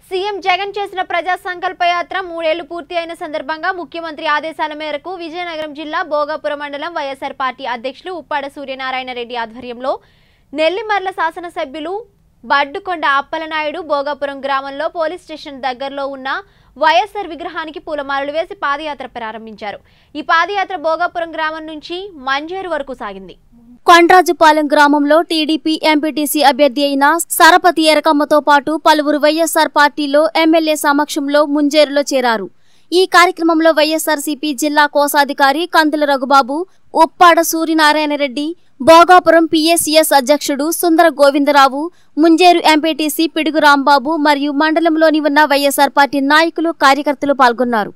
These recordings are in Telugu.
సీఎం జగన్ చేసిన ప్రజా సంకల్ప యాత్ర మూడేళ్లు పూర్తి అయిన సందర్భంగా ముఖ్యమంత్రి ఆదేశాల మేరకు విజయనగరం జిల్లా భోగాపురం మండలం వైఎస్ఆర్ పార్టీ అధ్యక్షులు ఉప్పాడ సూర్యనారాయణ రెడ్డి ఆధ్వర్యంలో నెల్లిమర్ల శాసనసభ్యులు బడ్డుకొండ అప్పలనాయుడు భోగాపురం గ్రామంలో పోలీస్ స్టేషన్ దగ్గరలో ఉన్న వైఎస్ఆర్ విగ్రహానికి పూలమాలలు వేసి పాదయాత్ర ప్రారంభించారు ఈ పాదయాత్ర భోగాపురం గ్రామం నుంచి మంజేరు వరకు సాగింది కొండ్రాజుపాలెం గ్రామంలో టీడీపీ ఎంపీటీసీ అభ్యర్థి అయిన సరపతి ఎరకమ్మతో పాటు పలువురు వైఎస్సార్ పార్టీలో ఎమ్మెల్యే సమక్షంలో ముంజేరులో చేరారు ఈ కార్యక్రమంలో వైఎస్సార్సీపీ జిల్లా కోశాధికారి కందుల రఘుబాబు ఉప్పాడ సూర్యనారాయణ రెడ్డి భోగాపురం పిఎస్సిఎస్ అధ్యక్షుడు సుందర గోవిందరావు ముంజేరు ఎంపీటీసీ పిడుగు రాంబాబు మరియు మండలంలోని ఉన్న వైఎస్సార్ పార్టీ నాయకులు కార్యకర్తలు పాల్గొన్నారు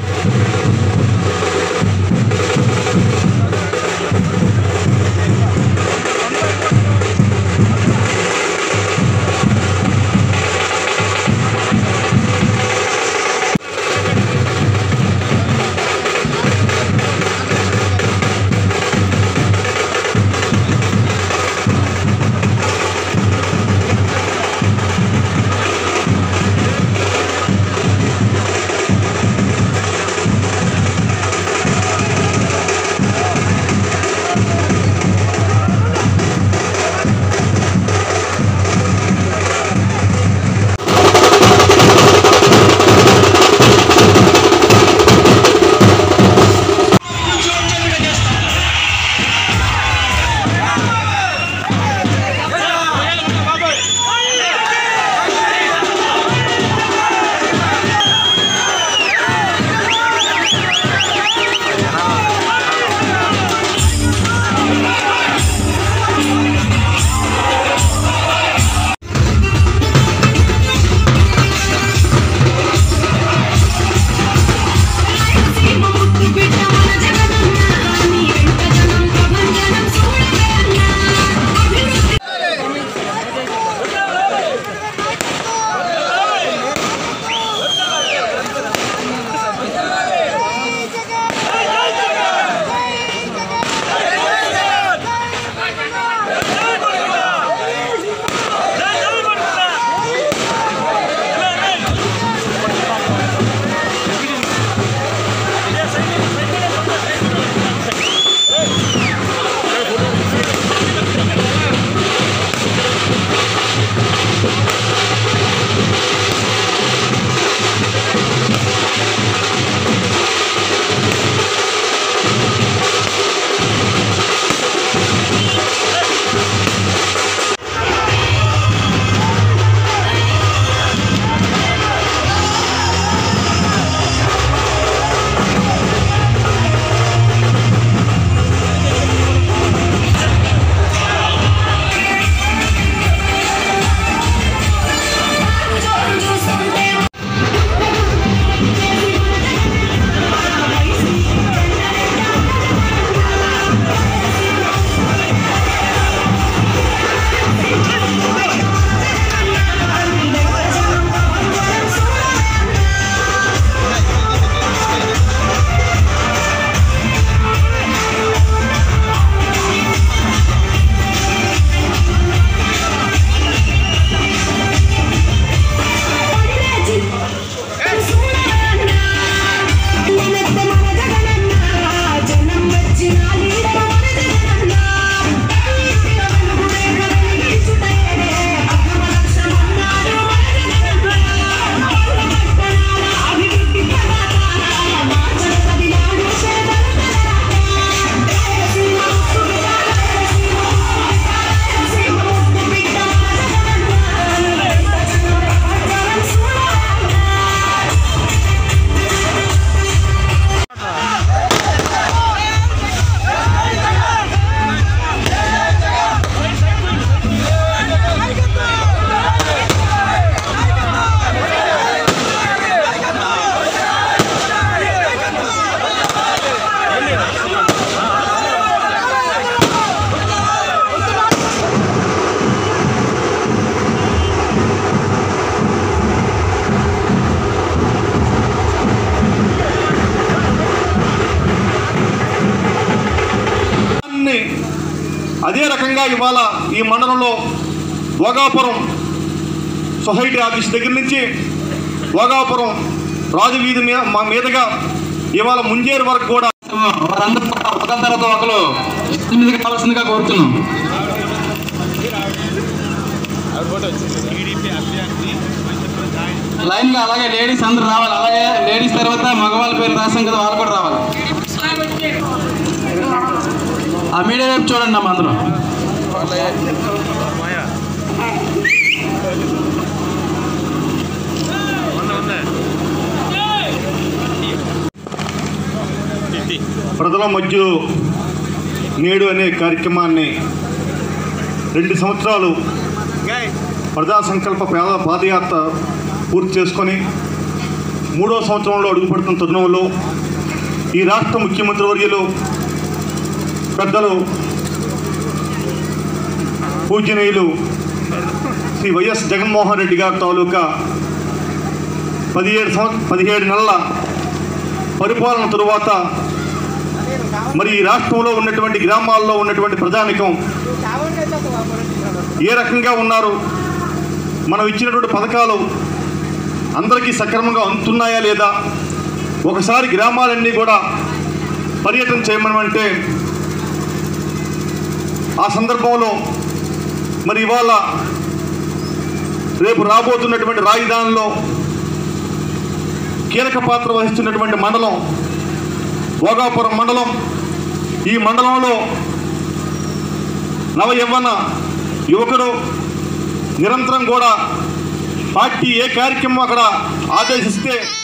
దాన్ని అదే రకంగా ఇవాళ ఈ మండలంలో భోగాపురం సొసైటీ ఆఫీస్ దగ్గర నుంచి భోగాపురం రాజవీధి మీద మా మీదుగా ఇవాళ ముంజేరు వరకు కూడా వారందరూ కూడా ఒకరి తర్వాత ఒకరు ఎనిమిది కావాల్సిందిగా కోరుతున్నాం లైన్ గా అలాగే లేడీస్ అందరూ రావాలి అలాగే లేడీస్ తర్వాత మగవాళ్ళ పేరు రాసాం కదా వాళ్ళు కూడా రావాలి ఆ మీడియా వైపు చూడండి అమ్మ అందరూ ప్రజల మధ్యలో నేడు అనే కార్యక్రమాన్ని రెండు సంవత్సరాలు ప్రజా సంకల్ప పేద పాదయాత్ర పూర్తి చేసుకొని మూడో సంవత్సరంలో అడుగుపెడుతున్న తరుణంలో ఈ రాష్ట్ర ముఖ్యమంత్రి వర్యులు పెద్దలు పూజనీయులు శ్రీ వైఎస్ జగన్మోహన్ రెడ్డి గారి తాలూకా పదిహేడు సంవత్సరం పదిహేడు నెలల పరిపాలన తరువాత మరి ఈ రాష్ట్రంలో ఉన్నటువంటి గ్రామాల్లో ఉన్నటువంటి ప్రజానికం ఏ రకంగా ఉన్నారు మనం ఇచ్చినటువంటి పథకాలు అందరికీ సక్రమంగా అందుతున్నాయా లేదా ఒకసారి గ్రామాలన్నీ కూడా పర్యటన చేయమనమంటే ఆ సందర్భంలో మరి ఇవాళ రేపు రాబోతున్నటువంటి రాజధానిలో కీలక పాత్ర వహిస్తున్నటువంటి మండలం భోగాపురం మండలం ఈ మండలంలో నవ యవ్వన యువకుడు నిరంతరం కూడా పార్టీ ఏ కార్యక్రమం అక్కడ ఆదేశిస్తే